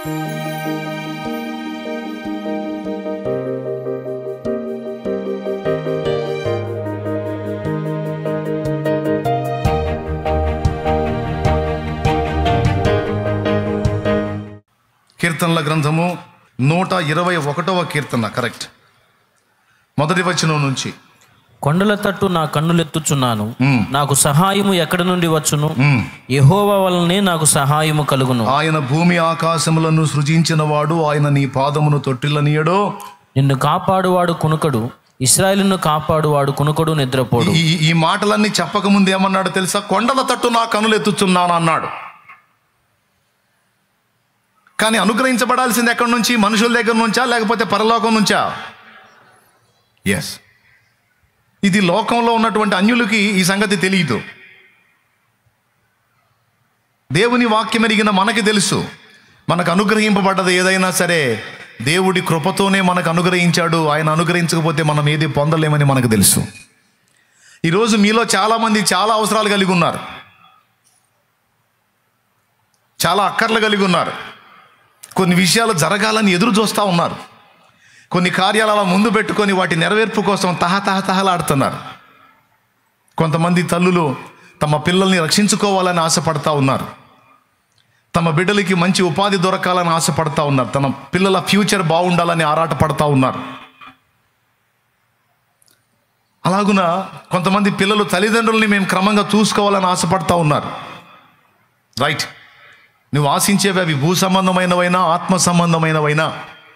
కీర్తనల గ్రంథము నూట ఇరవై ఒకటవ కీర్తన కరెక్ట్ మొదటి వచనం నుంచి కొండల తట్టు నా కన్నులెత్తుచున్నాను నాకు సహాయము ఎక్కడి నుండి వచ్చును మ్మ్. యెహోవా వలనే నాకు సహాయము కలుగును ఆయన భూమి ఆకాశములను సృజించిన వాడు ఆయన నీ పాదమును తొట్టిల్లనీయడో నిన్ను కాపాడువాడు కునుకడు ఇస్రాయేలును కాపాడువాడు కునుకడు నిద్రపోడు ఈ ఈ మాటలన్నీ చెప్పకముందు ఏమన్నాడు తెలుసా కొండల తట్టు నా కనులు ఎత్తుచున్నాను అన్నాడు కానీ అనుగ్రహించబడాల్సింది ఎక్కడి నుంచి మనుషుల దగ్గర నుంచా లేకపోతే పరలోకం నుంచా ఎస్ ఇది లోకంలో ఉన్నటువంటి అన్యులకి ఈ సంగతి తెలియదు దేవుని వాక్యం ఎరిగిన మనకి తెలుసు మనకు అనుగ్రహింపబడ్డది ఏదైనా సరే దేవుడి కృపతోనే మనకు అనుగ్రహించాడు ఆయన అనుగ్రహించకపోతే మనం ఏది పొందలేమని మనకు తెలుసు ఈరోజు మీలో చాలామంది చాలా అవసరాలు కలిగి ఉన్నారు చాలా అక్కర్లు కలిగి ఉన్నారు కొన్ని విషయాలు జరగాలని ఎదురు చూస్తూ ఉన్నారు కొన్ని కార్యాలు అలా ముందు పెట్టుకొని వాటి నెరవేర్పు కోసం తహ తహ తహలాడుతున్నారు కొంతమంది తల్లులు తమ పిల్లల్ని రక్షించుకోవాలని ఆశపడతా ఉన్నారు తమ బిడ్డలకి మంచి ఉపాధి దొరకాలని ఆశపడతా ఉన్నారు తన పిల్లల ఫ్యూచర్ బాగుండాలని ఆరాటపడతా ఉన్నారు అలాగున కొంతమంది పిల్లలు తల్లిదండ్రుల్ని మేము క్రమంగా చూసుకోవాలని ఆశపడతా ఉన్నారు రైట్ నువ్వు ఆశించేవి అవి భూ సంబంధమైనవైనా ఆత్మ సంబంధమైనవైనా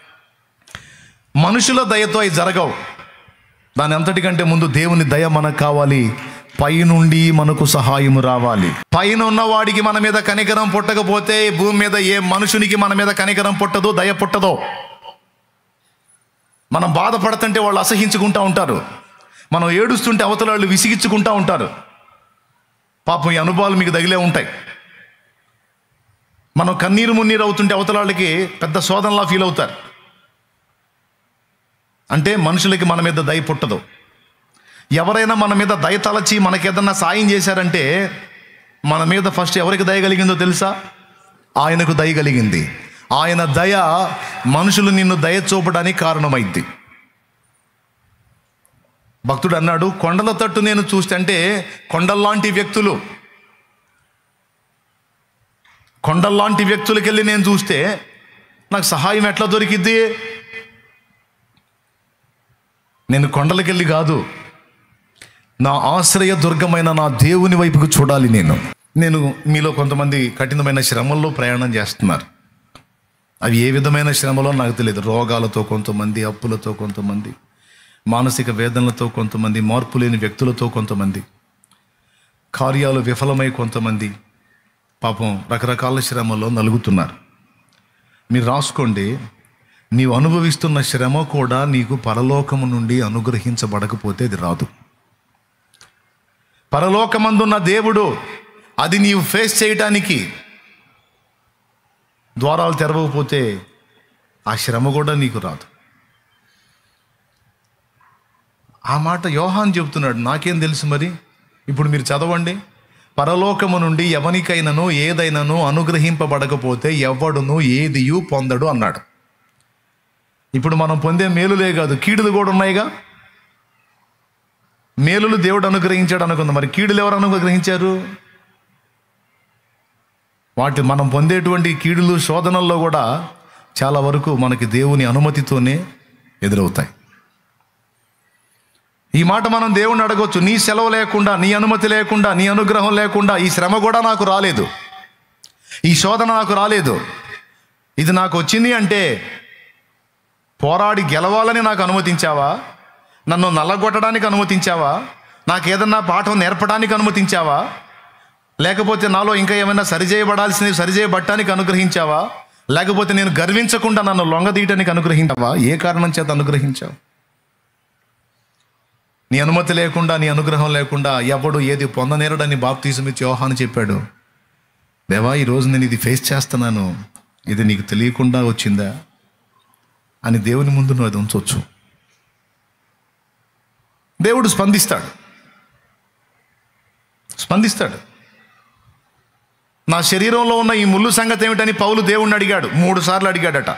మనుషుల దయతో అవి జరగవు దాని అంతటికంటే ముందు దేవుని దయ మనకు కావాలి పైనుండి మనకు సహాయము రావాలి పైన ఉన్నవాడికి మన మీద కనికరం పుట్టకపోతే ఈ భూమి మీద ఏ మనుషునికి మన మీద కనికరం పుట్టదో దయ పుట్టదో మనం బాధపడుతుంటే వాళ్ళు అసహించుకుంటా ఉంటారు మనం ఏడుస్తుంటే అవతల వాళ్ళు విసిగించుకుంటా ఉంటారు పాపం ఈ అనుభవాలు మీకు తగిలే ఉంటాయి మనం కన్నీరు మున్నీరు అవుతుంటే అవతల వాళ్ళకి పెద్ద శోధనలా ఫీల్ అవుతారు అంటే మనుషులకి మన మీద దయ పుట్టదు ఎవరైనా మన మీద దయ తలచి మనకి ఏదన్నా సాయం చేశారంటే మన మీద ఫస్ట్ ఎవరికి దయ కలిగిందో తెలుసా ఆయనకు దయ కలిగింది ఆయన దయ మనుషులు నిన్ను దయ చూపడానికి కారణమైంది భక్తుడు అన్నాడు కొండల తట్టు నేను చూస్తే అంటే కొండల్లాంటి వ్యక్తులు కొండల్లాంటి వ్యక్తులకి వెళ్ళి నేను చూస్తే నాకు సహాయం ఎట్లా దొరికిద్ది నేను కొండలకెళ్ళి కాదు నా ఆశ్రయ దుర్గమైన నా దేవుని వైపుకు చూడాలి నేను నేను మీలో కొంతమంది కఠినమైన శ్రమల్లో ప్రయాణం చేస్తున్నారు అవి ఏ విధమైన శ్రమలో నాకు తెలియదు రోగాలతో కొంతమంది అప్పులతో కొంతమంది మానసిక వేదనలతో కొంతమంది మార్పు లేని వ్యక్తులతో కొంతమంది కార్యాలు విఫలమై కొంతమంది పాపం రకరకాల శ్రమల్లో నలుగుతున్నారు మీరు రాసుకోండి నీవు అనుభవిస్తున్న శ్రమ కూడా నీకు పరలోకము నుండి అనుగ్రహించబడకపోతే అది రాదు పరలోకమందున్న దేవుడు అది నీవు ఫేస్ చేయటానికి ద్వారాలు తెరవకపోతే ఆ శ్రమ కూడా నీకు రాదు ఆ మాట యోహాన్ చెబుతున్నాడు నాకేం తెలుసు మరి ఇప్పుడు మీరు చదవండి పరలోకము నుండి ఎవనికైనాను ఏదైనాను అనుగ్రహింపబడకపోతే ఎవడును ఏదియు పొందడు అన్నాడు ఇప్పుడు మనం పొందే మేలులే కాదు కీడులు కూడా ఉన్నాయిగా మేలులు దేవుడు అనుగ్రహించాడు అనుకుందాం మరి కీడులు ఎవరు అనుగ్రహించారు వాటి మనం పొందేటువంటి కీడులు శోధనల్లో కూడా చాలా వరకు మనకి దేవుని అనుమతితోనే ఎదురవుతాయి ఈ మాట మనం దేవుణ్ణి అడగొచ్చు నీ సెలవు లేకుండా నీ అనుమతి లేకుండా నీ అనుగ్రహం లేకుండా ఈ శ్రమ కూడా నాకు రాలేదు ఈ శోధన నాకు రాలేదు ఇది నాకు వచ్చింది అంటే పోరాడి గెలవాలని నాకు అనుమతించావా నన్ను నల్లగొట్టడానికి అనుమతించావా నాకు ఏదన్నా పాఠం నేర్పడానికి అనుమతించావా లేకపోతే నాలో ఇంకా ఏమైనా సరిచేయబడాల్సినవి సరిచేయబట్టానికి అనుగ్రహించావా లేకపోతే నేను గర్వించకుండా నన్ను లొంగదీయటానికి అనుగ్రహించావా ఏ కారణం చేత అనుగ్రహించావు నీ అనుమతి లేకుండా నీ అనుగ్రహం లేకుండా ఎవడు ఏది పొందనేరడని బాప్తీసమిచ్చి యోహాను చెప్పాడు దేవా ఈరోజు నేను ఇది ఫేస్ చేస్తున్నాను ఇది నీకు తెలియకుండా వచ్చిందా అని దేవుని ముందు నువ్వు అది ఉంచవచ్చు దేవుడు స్పందిస్తాడు స్పందిస్తాడు నా శరీరంలో ఉన్న ఈ ముళ్ళు సంగతి ఏమిటని పౌలు దేవుణ్ణి అడిగాడు మూడు సార్లు అడిగాడట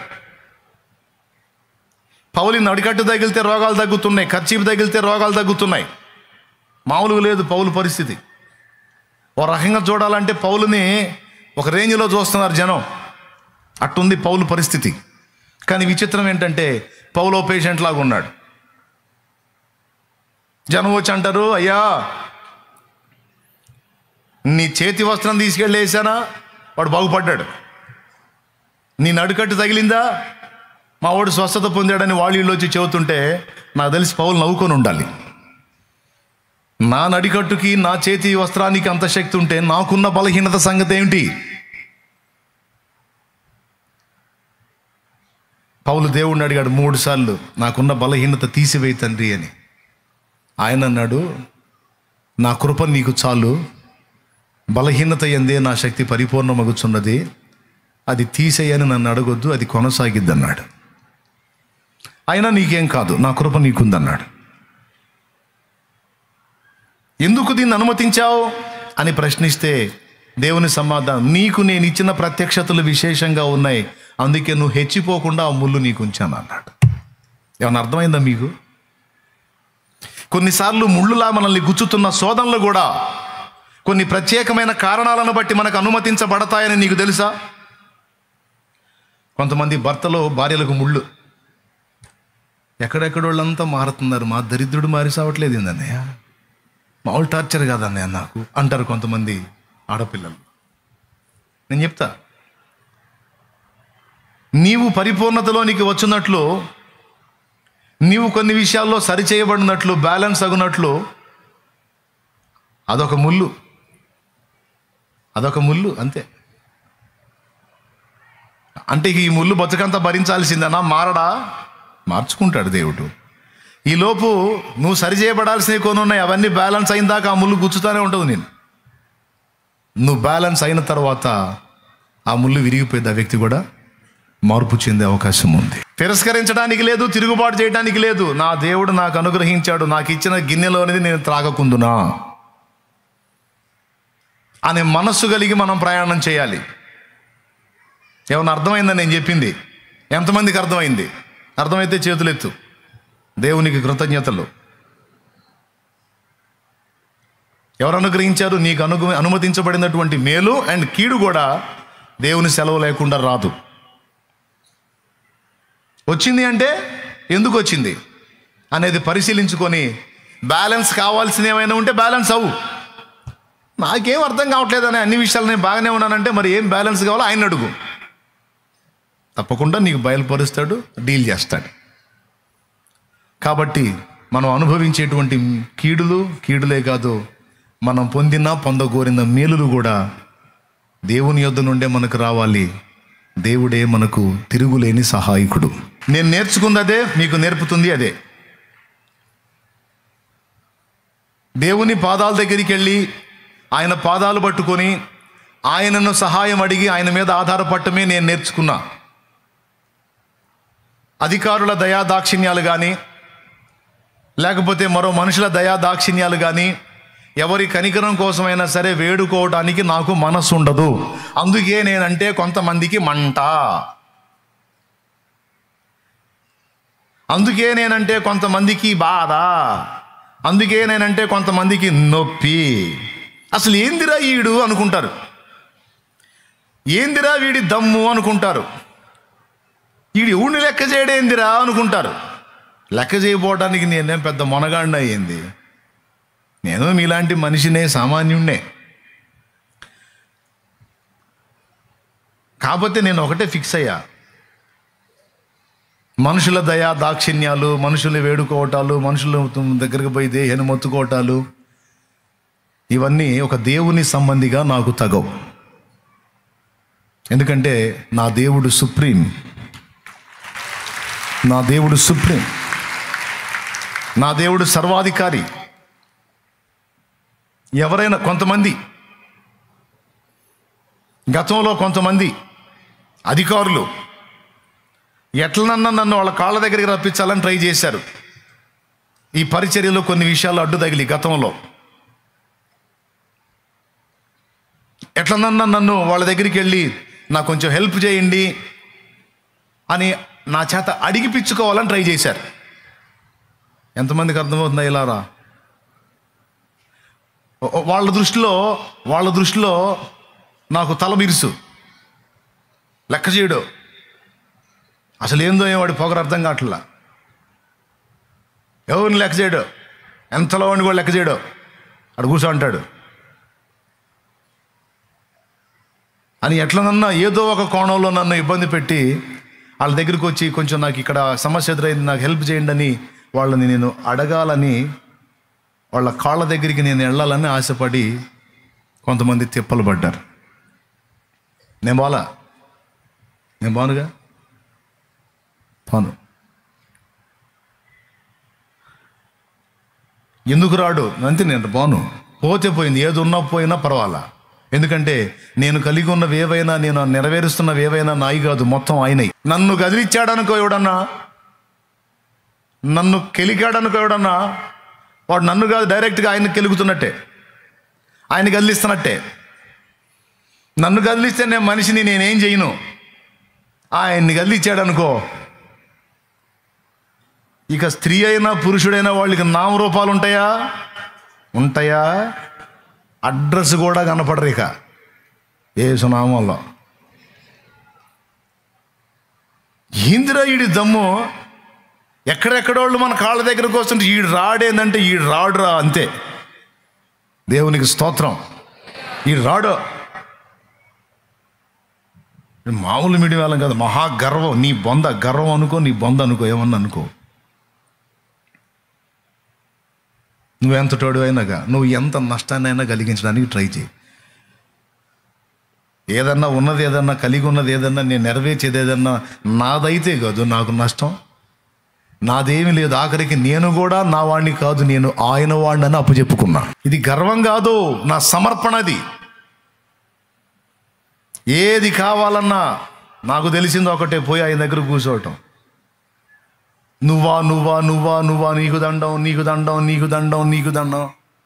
పౌలు ఈ నడికట్టు తగిలితే రోగాలు తగ్గుతున్నాయి ఖర్చీపు తగిలితే రోగాలు తగ్గుతున్నాయి మామూలుగా లేదు పౌలు పరిస్థితి ఓ రకంగా చూడాలంటే పౌలుని ఒక రేంజ్లో చూస్తున్నారు జనం అట్టుంది పౌలు పరిస్థితి కానీ విచిత్రం ఏంటంటే పౌలో పేషెంట్ లాగా ఉన్నాడు జనం వచ్చి అంటారు అయ్యా నీ చేతి వస్త్రం తీసుకెళ్ళి వేసానా వాడు బాగుపడ్డాడు నీ నడుకట్టు తగిలిందా మా వాడు స్వస్థత పొందాడని వాళ్ళు వీళ్ళు వచ్చి చెబుతుంటే నాకు తెలిసి పౌలు నవ్వుకొని ఉండాలి నా నడికట్టుకి నా చేతి వస్త్రానికి అంత శక్తి ఉంటే నాకున్న బలహీనత సంగతి ఏమిటి పౌలు దేవుణ్ణి అడిగాడు మూడు సార్లు నాకున్న బలహీనత తీసివేయి తండ్రి అని ఆయన అన్నాడు నా కృప నీకు చాలు బలహీనత ఎందే నా శక్తి పరిపూర్ణమగుచున్నది అది తీసేయని నన్ను అడగొద్దు అది కొనసాగిద్ది అన్నాడు అయినా నీకేం కాదు నా కృప నీకుందన్నాడు ఎందుకు దీన్ని అనుమతించావు అని ప్రశ్నిస్తే దేవుని సమాధానం నీకు నేను ఇచ్చిన ప్రత్యక్షతలు విశేషంగా ఉన్నాయి అందుకే నువ్వు హెచ్చిపోకుండా ఆ ముళ్ళు నీకు ఉంచాను అన్నాడు ఏమన్నా అర్థమైందా మీకు కొన్నిసార్లు ముళ్ళులా మనల్ని గుచ్చుతున్న శోధనలు కూడా కొన్ని ప్రత్యేకమైన కారణాలను బట్టి మనకు అనుమతించబడతాయని నీకు తెలుసా కొంతమంది భర్తలో భార్యలకు ముళ్ళు ఎక్కడెక్కడ వాళ్ళంతా మారుతున్నారు మా దరిద్రుడు మారి సావట్లేదు ఏందన్నయ్య మామూలు టార్చర్ కాదన్నయ్య నాకు అంటారు కొంతమంది ఆడపిల్లలు నేను చెప్తా నీవు పరిపూర్ణతలోనికి వచ్చినట్లు నీవు కొన్ని విషయాల్లో సరిచేయబడినట్లు బ్యాలెన్స్ అగునట్లు అదొక ముళ్ళు అదొక ముళ్ళు అంతే అంటే ఈ ముళ్ళు బతుకంతా భరించాల్సిందనా మారడా మార్చుకుంటాడు దేవుడు ఈలోపు నువ్వు సరిచేయబడాల్సినవి కొన్ని ఉన్నాయి అవన్నీ బ్యాలెన్స్ అయిన దాకా ఆ ముళ్ళు గుచ్చుతానే ఉంటుంది నేను నువ్వు బ్యాలెన్స్ అయిన తర్వాత ఆ ముళ్ళు విరిగిపోయింది ఆ వ్యక్తి కూడా మార్పు చెందే అవకాశం ఉంది తిరస్కరించడానికి లేదు తిరుగుబాటు చేయడానికి లేదు నా దేవుడు నాకు అనుగ్రహించాడు నాకు ఇచ్చిన గిన్నెలోనిది నేను త్రాగకుందునా అనే మనస్సు కలిగి మనం ప్రయాణం చేయాలి ఏమన్నా అర్థమైందని నేను చెప్పింది ఎంతమందికి అర్థమైంది అర్థమైతే చేతులెత్తు దేవునికి కృతజ్ఞతలు ఎవరు అనుగ్రహించారు నీకు అను అనుమతించబడినటువంటి మేలు అండ్ కీడు కూడా దేవుని సెలవు లేకుండా రాదు వచ్చింది అంటే ఎందుకు వచ్చింది అనేది పరిశీలించుకొని బ్యాలెన్స్ కావాల్సిన ఏమైనా ఉంటే బ్యాలెన్స్ అవ్వు నాకేం అర్థం కావట్లేదు అనే అన్ని విషయాలు నేను బాగానే ఉన్నానంటే మరి ఏం బ్యాలెన్స్ కావాలో ఆయన అడుగు తప్పకుండా నీకు బయలుపరుస్తాడు డీల్ చేస్తాడు కాబట్టి మనం అనుభవించేటువంటి కీడులు కీడులే కాదు మనం పొందిన పొందగోరిన మేలులు కూడా దేవుని యొద్ద నుండే మనకు రావాలి దేవుడే మనకు తిరుగులేని సహాయకుడు నేను నేర్చుకున్నదే మీకు నేర్పుతుంది అదే దేవుని పాదాల దగ్గరికి వెళ్ళి ఆయన పాదాలు పట్టుకొని ఆయనను సహాయం అడిగి ఆయన మీద ఆధారపడటమే నేను నేర్చుకున్నా అధికారుల దయా దాక్షిణ్యాలు కానీ లేకపోతే మరో మనుషుల దయా దాక్షిణ్యాలు కానీ ఎవరి కనికరం కోసమైనా సరే వేడుకోవడానికి నాకు మనస్సు ఉండదు అందుకే నేనంటే కొంతమందికి మంట అందుకే నేనంటే కొంతమందికి బాధ అందుకే నేనంటే కొంతమందికి నొప్పి అసలు ఏందిరా ఈడు అనుకుంటారు ఏందిరా వీడి దమ్ము అనుకుంటారు వీడు ఎవడిని లెక్క చేయడేందిరా అనుకుంటారు లెక్క చేయబోవడానికి నేనేం పెద్ద మొనగాడిన అయ్యింది నేను మీలాంటి మనిషినే సామాన్యుణ్ణే కాకపోతే నేను ఒకటే ఫిక్స్ అయ్యా మనుషుల దయా దాక్షిణ్యాలు మనుషులు వేడుకోవటాలు మనుషుల దగ్గరికి పోయి దేహను మొత్తుకోవటాలు ఇవన్నీ ఒక దేవుని సంబంధిగా నాకు తగవు ఎందుకంటే నా దేవుడు సుప్రీం నా దేవుడు సుప్రీం నా దేవుడు సర్వాధికారి ఎవరైనా కొంతమంది గతంలో కొంతమంది అధికారులు ఎట్లనన్నా నన్ను వాళ్ళ కాళ్ళ దగ్గరికి రప్పించాలని ట్రై చేశారు ఈ పరిచర్యలో కొన్ని విషయాలు అడ్డు తగిలి గతంలో ఎట్లనన్నా నన్ను వాళ్ళ దగ్గరికి వెళ్ళి నాకు కొంచెం హెల్ప్ చేయండి అని నా చేత అడిగిపించుకోవాలని ట్రై చేశారు ఎంతమందికి అర్థమవుతుందా ఇలారా ఓ- వాళ్ళ దృష్టిలో వాళ్ళ దృష్టిలో నాకు తల బిరుసు లెక్క చేయడు అసలు ఏందో ఏం వాడి పొగరు అర్థం కావట్లా ఎవరిని లెక్క చేయడు ఎంతలో వాడిని కూడా లెక్క చేయడు అడు కూర్చో అంటాడు అని ఎట్లనన్నా ఏదో ఒక కోణంలో నన్ను ఇబ్బంది పెట్టి వాళ్ళ దగ్గరికి వచ్చి కొంచెం నాకు ఇక్కడ సమస్య ఎదురైంది నాకు హెల్ప్ చేయండి అని వాళ్ళని నేను అడగాలని వాళ్ళ కాళ్ళ దగ్గరికి నేను వెళ్ళాలని ఆశపడి కొంతమంది తిప్పలు పడ్డారు నేను బాలా నేను బానుగా బాను ఎందుకు రాడు అంతే నేను బాను పోతే పోయింది ఏది ఉన్నా పోయినా పర్వాలా ఎందుకంటే నేను కలిగి ఉన్నవి ఏవైనా నేను నెరవేరుస్తున్నవి ఏవైనా నాయి కాదు మొత్తం ఆయనవి నన్ను కదిలిచ్చాడనుకో ఎవడన్నా నన్ను కెలికాడనుకో ఎవడన్నా వాడు నన్ను కాదు డైరెక్ట్గా ఆయన కెలుగుతున్నట్టే ఆయన కదిలిస్తున్నట్టే నన్ను కదిలిస్తే నేను మనిషిని నేనేం చేయను ఆయన్ని కదిలిచ్చాడనుకో ఇక స్త్రీ అయినా పురుషుడైనా వాళ్ళకి నామరూపాలు ఉంటాయా ఉంటాయా అడ్రస్ కూడా కనపడరు ఇక ఏ సునామంలో ఇందిరా ఈడి దమ్ము ఎక్కడెక్కడోళ్ళు మన కాళ్ళ దగ్గరకు వస్తుంటే ఈడు రాడేందంటే ఈడు రాడురా అంతే దేవునికి స్తోత్రం ఈడు రాడు మామూలు మీడియం వాళ్ళం కాదు మహా గర్వం నీ బొంద గర్వం అనుకో నీ బొంద అనుకో ఏమన్నా అనుకో నువ్వెంత తోడు అయినాగా నువ్వు ఎంత నష్టాన్నైనా కలిగించడానికి ట్రై చేయి ఏదన్నా ఉన్నది ఏదన్నా కలిగి ఉన్నది ఏదన్నా నేను నెరవేర్చేది ఏదన్నా నాదైతే కాదు నాకు నష్టం నాదేమీ లేదు ఆఖరికి నేను కూడా నా వాడిని కాదు నేను ఆయన వాడిని అని అప్పచెప్పుకున్నా ఇది గర్వం కాదు నా సమర్పణది ఏది కావాలన్నా నాకు తెలిసింది ఒకటే పోయి ఆయన దగ్గర కూర్చోవటం నువ్వా నువ్వా నువ్వా నువ్వా నీకు దండం నీకు దండం నీకు దండం నీకు దండం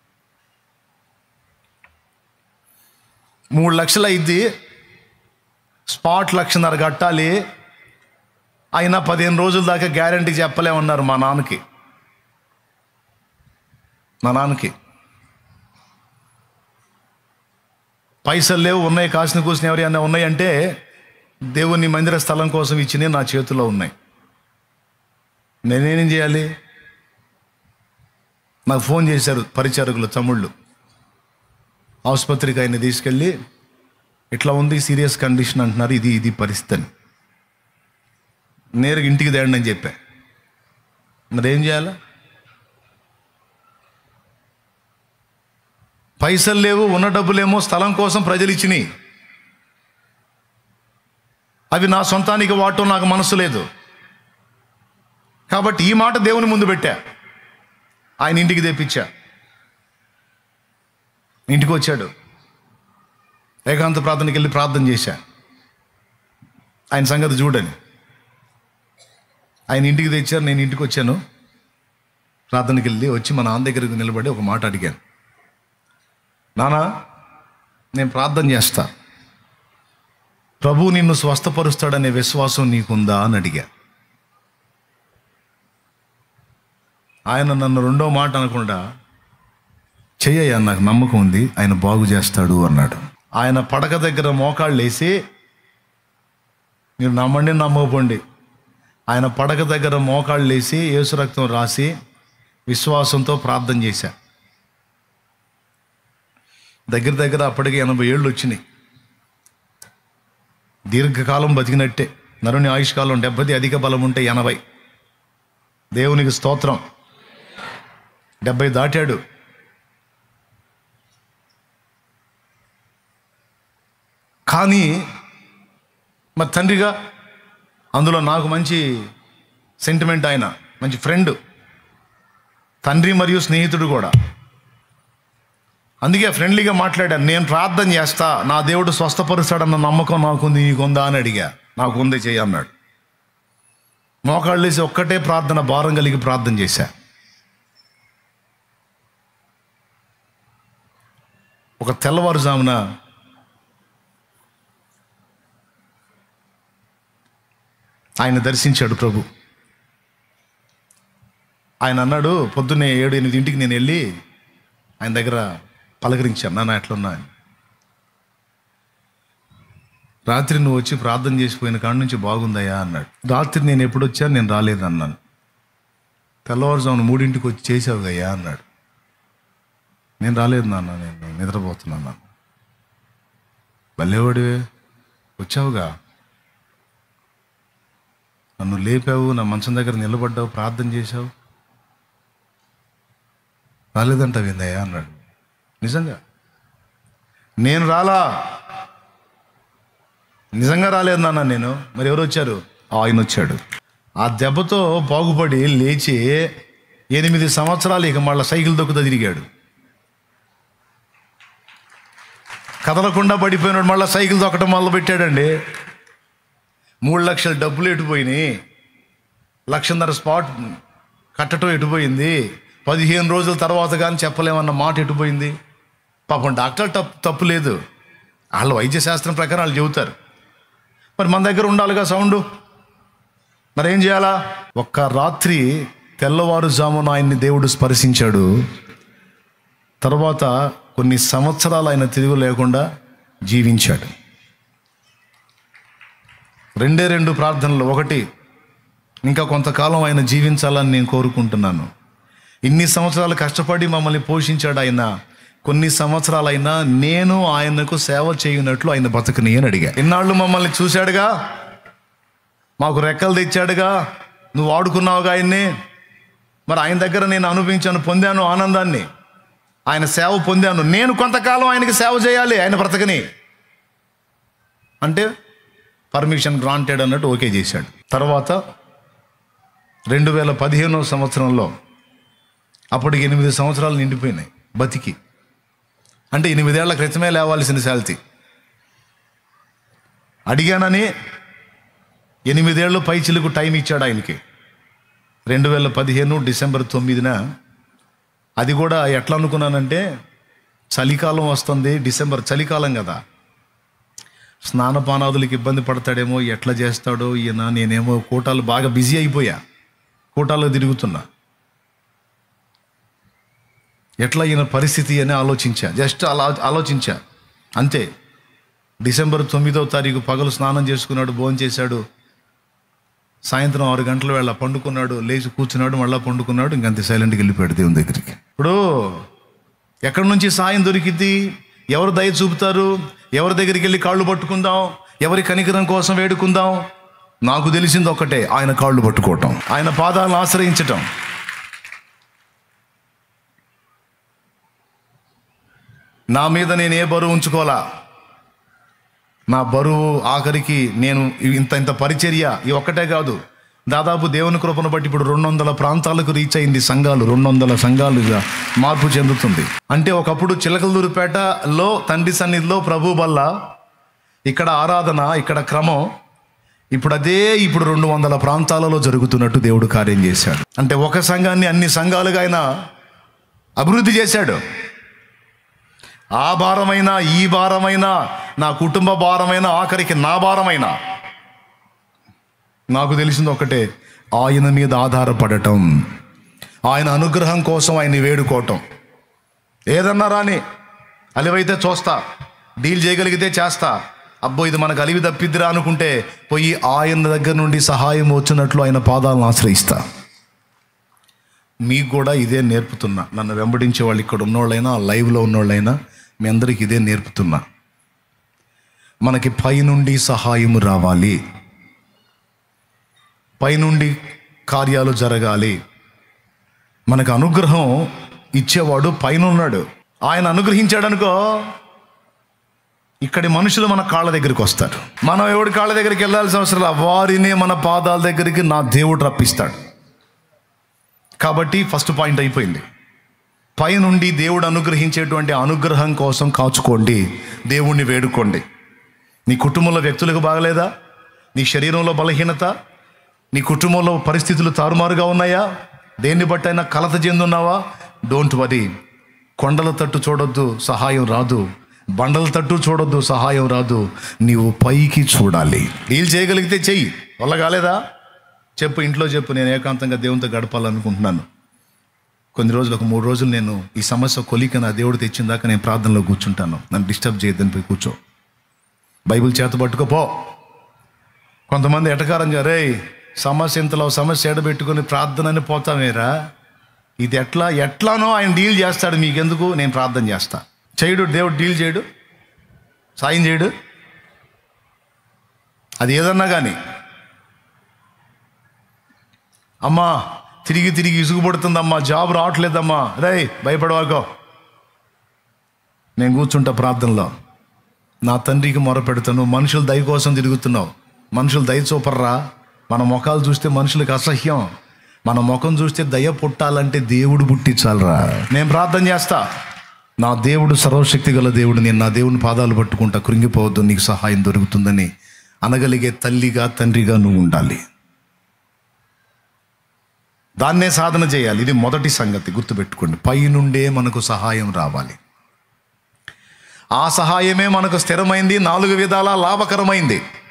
మూడు లక్షలు అయింది స్పాట్ లక్షన్నర కట్టాలి అయినా పదిహేను రోజుల దాకా గ్యారంటీ చెప్పలేమన్నారు మా నాన్నకి మా నాన్నకి పైసలు లేవు ఉన్నాయి కాసిన కూసిన ఎవరైనా ఉన్నాయి అంటే దేవుని మందిర స్థలం కోసం ఇచ్చినవి నా చేతిలో ఉన్నాయి నేనేం చేయాలి నాకు ఫోన్ చేశారు పరిచారకులు తమ్ముళ్ళు ఆసుపత్రికి ఆయన తీసుకెళ్ళి ఇట్లా ఉంది సీరియస్ కండిషన్ అంటున్నారు ఇది ఇది పరిస్థితి అని నేరుగా ఇంటికి తేండి అని చెప్పా మరి ఏం చేయాలి పైసలు లేవు ఉన్న డబ్బులేమో స్థలం కోసం ప్రజలు ఇచ్చినాయి అవి నా సొంతానికి వాడటం నాకు మనసు లేదు కాబట్టి ఈ మాట దేవుని ముందు పెట్టా ఆయన ఇంటికి తెప్పించా ఇంటికి వచ్చాడు ఏకాంత ప్రార్థనకి వెళ్ళి ప్రార్థన చేశా ఆయన సంగతి చూడని ఆయన ఇంటికి తెచ్చారు నేను ఇంటికి వచ్చాను ప్రార్థనకి వెళ్ళి వచ్చి మా నాన్న దగ్గరికి నిలబడి ఒక మాట అడిగాను నానా నేను ప్రార్థన చేస్తా ప్రభు నిన్ను స్వస్థపరుస్తాడనే విశ్వాసం నీకుందా అని అడిగా ఆయన నన్ను రెండో మాట అనకుండా చెయ్యయ్యా నాకు నమ్మకం ఉంది ఆయన బాగు చేస్తాడు అన్నాడు ఆయన పడక దగ్గర మోకాళ్ళు వేసి మీరు నమ్మండి నమ్మకపోండి ఆయన పడక దగ్గర మోకాళ్ళు వేసి యేసు రక్తం రాసి విశ్వాసంతో ప్రార్థన చేశా దగ్గర దగ్గర అప్పటికి ఎనభై ఏళ్ళు వచ్చినాయి దీర్ఘకాలం బతికినట్టే నరుని ఆయుష్కాలం డెబ్బది అధిక బలం ఉంటే ఎనభై దేవునికి స్తోత్రం డెబ్బై దాటాడు కానీ మరి తండ్రిగా అందులో నాకు మంచి సెంటిమెంట్ ఆయన మంచి ఫ్రెండ్ తండ్రి మరియు స్నేహితుడు కూడా అందుకే ఫ్రెండ్లీగా మాట్లాడాను నేను ప్రార్థన చేస్తా నా దేవుడు స్వస్థపరుస్తాడన్న నమ్మకం నాకుంది నీకుందా అని అడిగా నాకు ఉంది చెయ్యి అన్నాడు మోకాళ్ళు వేసి ఒక్కటే ప్రార్థన భారం కలిగి ప్రార్థన చేశా ఒక తెల్లవారుజామున ఆయన దర్శించాడు ప్రభు ఆయన అన్నాడు పొద్దున్నే ఏడు ఎనిమిదింటికి నేను వెళ్ళి ఆయన దగ్గర పలకరించాను నాన్న ఎట్లున్నా అని రాత్రి నువ్వు వచ్చి ప్రార్థన చేసిపోయిన కాడ నుంచి బాగుందయ్యా అన్నాడు రాత్రి నేను ఎప్పుడు వచ్చాను నేను రాలేదు అన్నాను తెల్లవారుజామున మూడింటికి వచ్చి చేసావు అయ్యా అన్నాడు నేను రాలేదు నాన్న నేను నిద్రపోతున్నాను నాన్న భలేవాడివే వచ్చావుగా నన్ను లేపావు నా మంచం దగ్గర నిలబడ్డావు ప్రార్థన చేశావు రాలేదంటావు ఏందయ్యా అన్నాడు నిజంగా నేను రాలా నిజంగా రాలేదు నాన్న నేను మరి ఎవరు వచ్చారు ఆయన వచ్చాడు ఆ దెబ్బతో బాగుపడి లేచి ఎనిమిది సంవత్సరాలు ఇక మళ్ళీ సైకిల్ దొక్కుతా తిరిగాడు కదలకుండా పడిపోయినాడు మళ్ళీ సైకిల్ దొక్కటం మొదలు పెట్టాడండి మూడు లక్షల డబ్బులు ఎటుపోయినాయి లక్షన్నర స్పాట్ కట్టడం ఎటుపోయింది పదిహేను రోజుల తర్వాత కానీ చెప్పలేమన్న మాట ఎటుపోయింది పాపం డాక్టర్ తప్పు తప్పు లేదు వాళ్ళ వైద్య శాస్త్రం ప్రకారం వాళ్ళు చెబుతారు మరి మన దగ్గర ఉండాలిగా సౌండ్ మరి ఏం చేయాలా ఒక్క రాత్రి తెల్లవారుజామున ఆయన్ని దేవుడు స్పర్శించాడు తర్వాత కొన్ని సంవత్సరాలు ఆయన తిరుగు లేకుండా జీవించాడు రెండే రెండు ప్రార్థనలు ఒకటి ఇంకా కొంతకాలం ఆయన జీవించాలని నేను కోరుకుంటున్నాను ఇన్ని సంవత్సరాలు కష్టపడి మమ్మల్ని పోషించాడు ఆయన కొన్ని సంవత్సరాలైనా నేను ఆయనకు సేవ చేయనట్లు ఆయన బతకని అని అడిగా ఇన్నాళ్ళు మమ్మల్ని చూశాడుగా మాకు రెక్కలు తెచ్చాడుగా నువ్వు వాడుకున్నావుగా ఆయన్ని మరి ఆయన దగ్గర నేను అనుభవించాను పొందాను ఆనందాన్ని ఆయన సేవ పొందాను నేను కొంతకాలం ఆయనకి సేవ చేయాలి ఆయన బ్రతకని అంటే పర్మిషన్ గ్రాంటెడ్ అన్నట్టు ఓకే చేశాడు తర్వాత రెండు వేల పదిహేనవ సంవత్సరంలో అప్పటికి ఎనిమిది సంవత్సరాలు నిండిపోయినాయి బతికి అంటే ఎనిమిదేళ్ల క్రితమే లేవాల్సిన శాల్తీ అడిగానని ఎనిమిదేళ్ళు పై చిలుకు టైం ఇచ్చాడు ఆయనకి రెండు వేల పదిహేను డిసెంబర్ తొమ్మిదిన అది కూడా ఎట్లా అనుకున్నానంటే చలికాలం వస్తుంది డిసెంబర్ చలికాలం కదా స్నానపానాదులకు ఇబ్బంది పడతాడేమో ఎట్లా చేస్తాడో ఈయన నేనేమో కోటాలు బాగా బిజీ అయిపోయా కోటాలో తిరుగుతున్నా ఎట్లా ఈయన పరిస్థితి అని ఆలోచించా జస్ట్ అలా ఆలోచించా అంతే డిసెంబర్ తొమ్మిదో తారీఖు పగలు స్నానం చేసుకున్నాడు భోజనం చేశాడు సాయంత్రం ఆరు గంటల వేళ పండుకున్నాడు లేచి కూర్చున్నాడు మళ్ళీ పండుకున్నాడు ఇంకంతే సైలెంట్గా వెళ్ళిపోయాడు దేవుని దగ్గరికి ఇప్పుడు ఎక్కడి నుంచి సాయం దొరికిద్ది ఎవరు దయ చూపుతారు ఎవరి దగ్గరికి వెళ్ళి కాళ్ళు పట్టుకుందాం ఎవరి కనికరం కోసం వేడుకుందాం నాకు తెలిసింది ఒక్కటే ఆయన కాళ్ళు పట్టుకోవటం ఆయన పాదాలను ఆశ్రయించటం నా మీద నేను ఏ బరువు ఉంచుకోవాలా నా బరువు ఆఖరికి నేను ఇంత ఇంత పరిచర్య ఈ ఒక్కటే కాదు దాదాపు దేవుని కృపను బట్టి ఇప్పుడు రెండు వందల ప్రాంతాలకు రీచ్ అయింది సంఘాలు రెండు వందల సంఘాలుగా మార్పు చెందుతుంది అంటే ఒకప్పుడు చిలకలూరుపేటలో తండ్రి సన్నిధిలో ప్రభు వల్ల ఇక్కడ ఆరాధన ఇక్కడ క్రమం ఇప్పుడు అదే ఇప్పుడు రెండు వందల ప్రాంతాలలో జరుగుతున్నట్టు దేవుడు కార్యం చేశాడు అంటే ఒక సంఘాన్ని అన్ని సంఘాలుగా ఆయన అభివృద్ధి చేశాడు ఆ భారమైన ఈ భారమైన నా కుటుంబ భారమైన ఆఖరికి నా భారమైన నాకు తెలిసింది ఒకటే ఆయన మీద ఆధారపడటం ఆయన అనుగ్రహం కోసం ఆయన్ని వేడుకోవటం ఏదన్నా రాని అలివైతే చూస్తా డీల్ చేయగలిగితే చేస్తా అబ్బో ఇది మనకు అలివి తప్పిద్దిరా అనుకుంటే పోయి ఆయన దగ్గర నుండి సహాయం వచ్చినట్లు ఆయన పాదాలను ఆశ్రయిస్తా మీకు కూడా ఇదే నేర్పుతున్నా నన్ను వెంబడించే వాళ్ళు ఇక్కడ ఉన్నోళ్ళైనా లైవ్లో ఉన్నోళ్ళైనా మీ అందరికి ఇదే నేర్పుతున్నా మనకి పైనుండి సహాయము రావాలి పైనుండి కార్యాలు జరగాలి మనకు అనుగ్రహం ఇచ్చేవాడు పైన ఉన్నాడు ఆయన అనుగ్రహించాడనుకో ఇక్కడి మనుషులు మన కాళ్ళ దగ్గరికి వస్తారు మనం ఎవడి కాళ్ళ దగ్గరికి వెళ్ళాల్సిన అవసరం లేదు. వారినే మన పాదాల దగ్గరికి నా దేవుడు రప్పిస్తాడు కాబట్టి ఫస్ట్ పాయింట్ అయిపోయింది పైనుండి దేవుడు అనుగ్రహించేటువంటి అనుగ్రహం కోసం కాచుకోండి దేవుణ్ణి వేడుకోండి నీ కుటుంబంలో వ్యక్తులకు బాగలేదా నీ శరీరంలో బలహీనత నీ కుటుంబంలో పరిస్థితులు తారుమారుగా ఉన్నాయా దేన్ని బట్టైనా కలత చెందున్నావా డోంట్ వరీ కొండల తట్టు చూడొద్దు సహాయం రాదు బండల తట్టు చూడొద్దు సహాయం రాదు నీవు పైకి చూడాలి డీల్ చేయగలిగితే చెయ్యి వల్ల కాలేదా చెప్పు ఇంట్లో చెప్పు నేను ఏకాంతంగా దేవునితో గడపాలనుకుంటున్నాను కొన్ని రోజులు ఒక మూడు రోజులు నేను ఈ సమస్య కొలిక నా దేవుడు తెచ్చిన దాకా నేను ప్రార్థనలో కూర్చుంటాను నన్ను డిస్టర్బ్ చేయొద్దని పోయి కూర్చో బైబిల్ చేత పట్టుకోపో కొంతమంది ఎటకారం రే సమస్య ఇంతలో సమస్య ఎడబెట్టుకొని ప్రార్థనని పోతామేరా ఇది ఎట్లా ఎట్లానో ఆయన డీల్ చేస్తాడు మీకెందుకు నేను ప్రార్థన చేస్తా చేయడు దేవుడు డీల్ చేయడు సాయం చేయడు అది ఏదన్నా కానీ అమ్మా తిరిగి తిరిగి ఇసుగుపడుతుందమ్మా జాబ్ రావట్లేదమ్మా రే భయపడవాకో నేను కూర్చుంటా ప్రార్థనలో నా తండ్రికి మొరపెడతాను మనుషులు దయ కోసం తిరుగుతున్నావు మనుషులు దయ చూపర్రా మన ముఖాలు చూస్తే మనుషులకు అసహ్యం మన ముఖం చూస్తే దయ పుట్టాలంటే దేవుడు పుట్టించాలరా నేను ప్రార్థన చేస్తా నా దేవుడు సర్వశక్తి గల దేవుడు నేను నా దేవుని పాదాలు పట్టుకుంటా కృంగిపోవద్దు నీకు సహాయం దొరుకుతుందని అనగలిగే తల్లిగా తండ్రిగా నువ్వు ఉండాలి దాన్నే సాధన చేయాలి ఇది మొదటి సంగతి గుర్తుపెట్టుకోండి పైనుండే మనకు సహాయం రావాలి ఆ సహాయమే మనకు స్థిరమైంది నాలుగు విధాల లాభకరమైంది